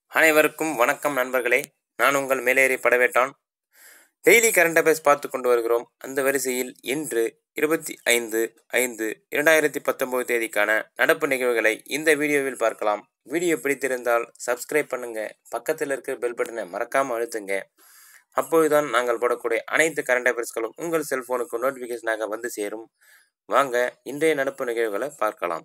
அனைவருக்கும் வணக்கம் நண்பர்களே நான் உங்கள் மேலேறி படவேட்டான் டெய்லி கரண்ட் அஃபேர்ஸ் பார்த்து கொண்டு வருகிறோம் அந்த வரிசையில் இன்று இருபத்தி ஐந்து ஐந்து இரண்டாயிரத்தி பத்தொன்பது தேதிக்கான நடப்பு நிகழ்வுகளை இந்த வீடியோவில் பார்க்கலாம் வீடியோ பிடித்திருந்தால் சப்ஸ்கிரைப் பண்ணுங்க பக்கத்தில் இருக்கிற பெல் பட்டனை மறக்காமல் அழுத்துங்க அப்பொழுதுதான் நாங்கள் போடக்கூடிய அனைத்து கரண்ட் அஃபேர்ஸ்களும் உங்கள் செல்போனுக்கு நோட்டிஃபிகேஷனாக வந்து சேரும் வாங்க இன்றைய நடப்பு நிகழ்வுகளை பார்க்கலாம்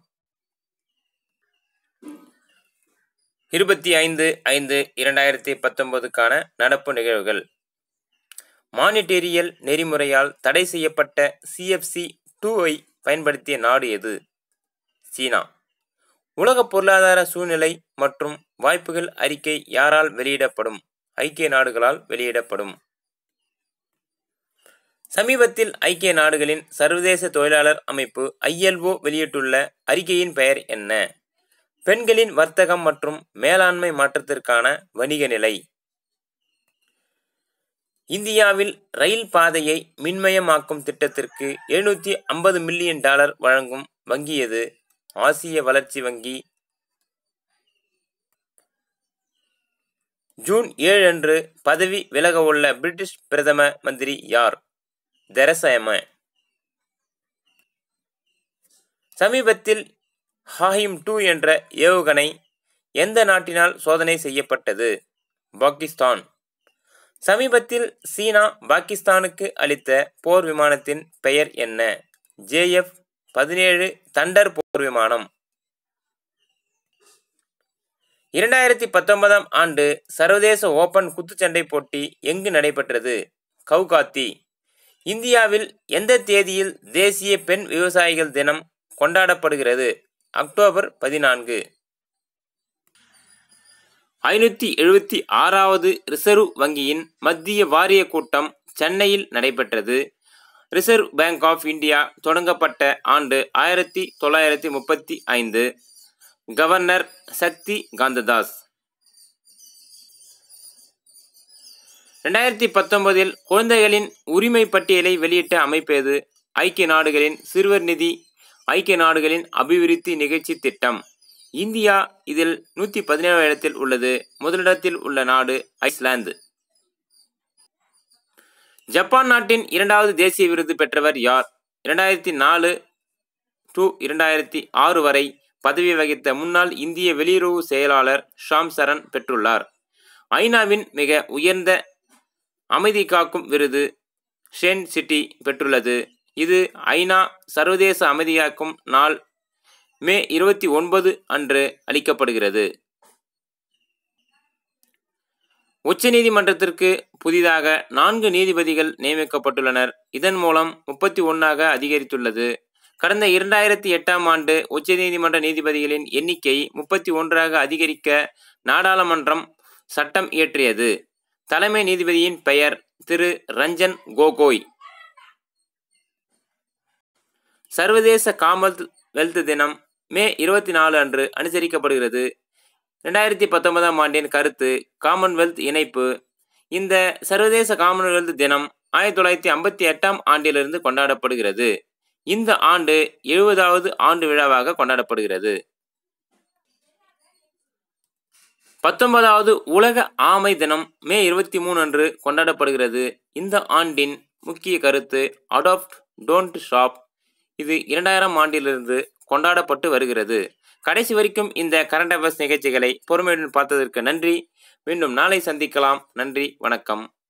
இருபத்தி ஐந்து ஐந்து இரண்டாயிரத்தி பத்தொன்பதுக்கான நடப்பு நிகழ்வுகள் மானிட்டேரியல் நெறிமுறையால் தடை செய்யப்பட்ட சிஎஃப்சி டூவை பயன்படுத்திய நாடு எது சீனா உலக பொருளாதார சூழ்நிலை மற்றும் வாய்ப்புகள் அறிக்கை யாரால் வெளியிடப்படும் ஐக்கிய நாடுகளால் வெளியிடப்படும் சமீபத்தில் ஐக்கிய நாடுகளின் சர்வதேச தொழிலாளர் அமைப்பு ஐஎல்ஓ வெளியிட்டுள்ள அறிக்கையின் பெயர் என்ன பெண்களின் வர்த்தகம் மற்றும் மேலாண்மை மாற்றத்திற்கான வணிக நிலை இந்தியாவில் ரயில் பாதையை மின்மயமாக்கும் திட்டத்திற்கு எழுநூற்றி ஐம்பது மில்லியன் டாலர் வழங்கும் வங்கி எது ஆசிய வளர்ச்சி வங்கி ஜூன் ஏழு அன்று பதவி விலகவுள்ள பிரிட்டிஷ் பிரதம மந்திரி யார் தெரசா சமீபத்தில் ஹாஹிம் டூ என்ற ஏவுகணை எந்த நாட்டினால் சோதனை செய்யப்பட்டது பாகிஸ்தான் சமீபத்தில் சீனா பாகிஸ்தானுக்கு அளித்த போர் விமானத்தின் பெயர் என்ன ஜேஎஃப் பதினேழு தண்டர் போர் விமானம் இரண்டாயிரத்தி பத்தொன்பதாம் ஆண்டு சர்வதேச ஓபன் குத்துச்சண்டை போட்டி எங்கு நடைபெற்றது கவுகாத்தி இந்தியாவில் எந்த தேதியில் தேசிய பெண் விவசாயிகள் தினம் கொண்டாடப்படுகிறது அக்டோபர் பதினான்கு ஐநூற்றி எழுபத்தி ஆறாவது ரிசர்வ் வங்கியின் மத்திய வாரிய கூட்டம் சென்னையில் நடைபெற்றது ரிசர்வ் பேங்க் ஆஃப் இந்தியா தொடங்கப்பட்ட ஆண்டு ஆயிரத்தி தொள்ளாயிரத்தி முப்பத்தி ஐந்து கவர்னர் சக்தி காந்ததாஸ் ரெண்டாயிரத்தி பத்தொன்பதில் குழந்தைகளின் உரிமை பட்டியலை வெளியிட்ட அமைப்பு எது ஐக்கிய நாடுகளின் சிறுவர் நிதி ஐக்கிய நாடுகளின் அபிவிருத்தி நிகழ்ச்சி திட்டம் இந்தியா இதில் நூற்றி பதினேழு இடத்தில் உள்ளது முதலிடத்தில் உள்ள நாடு ஐஸ்லாந்து ஜப்பான் நாட்டின் இரண்டாவது தேசிய விருது பெற்றவர் யார் இரண்டாயிரத்தி நாலு டு இரண்டாயிரத்தி ஆறு வரை பதவி வகித்த முன்னாள் இந்திய வெளியுறவு செயலாளர் ஷாம் சரண் பெற்றுள்ளார் ஐநாவின் மிக உயர்ந்த அமைதி காக்கும் விருது ஷென் சிட்டி பெற்றுள்ளது இது ஐநா சர்வதேச அமைதியாக்கும் நாள் மே இருபத்தி ஒன்பது அன்று அளிக்கப்படுகிறது உச்சநீதிமன்றத்திற்கு புதிதாக நான்கு நீதிபதிகள் நியமிக்கப்பட்டுள்ளனர் இதன் மூலம் முப்பத்தி ஒன்றாக அதிகரித்துள்ளது கடந்த இரண்டாயிரத்தி எட்டாம் ஆண்டு உச்சநீதிமன்ற நீதிபதிகளின் எண்ணிக்கை முப்பத்தி ஒன்றாக அதிகரிக்க நாடாளுமன்றம் சட்டம் இயற்றியது தலைமை நீதிபதியின் பெயர் திரு ரஞ்சன் கோகோய் சர்வதேச காமன்வெல்த் தினம் மே இருபத்தி நாலு அன்று அனுசரிக்கப்படுகிறது ரெண்டாயிரத்தி பத்தொன்பதாம் ஆண்டின் கருத்து காமன்வெல்த் இணைப்பு இந்த சர்வதேச காமன்வெல்த் தினம் ஆயிரத்தி தொள்ளாயிரத்தி ஐம்பத்தி எட்டாம் ஆண்டிலிருந்து கொண்டாடப்படுகிறது இந்த ஆண்டு எழுபதாவது ஆண்டு விழாவாக கொண்டாடப்படுகிறது பத்தொன்பதாவது உலக ஆமை தினம் மே இருபத்தி மூணு அன்று கொண்டாடப்படுகிறது இந்த ஆண்டின் முக்கிய கருத்து அடாப்ட் டோன்ட் ஷாப் இது இரண்டாயிரம் ஆண்டிலிருந்து கொண்டாடப்பட்டு வருகிறது கடைசி வரைக்கும் இந்த கரண்ட் அஃபேர்ஸ் நிகழ்ச்சிகளை பொறுமையுடன் பார்த்ததற்கு நன்றி மீண்டும் நாளை சந்திக்கலாம் நன்றி வணக்கம்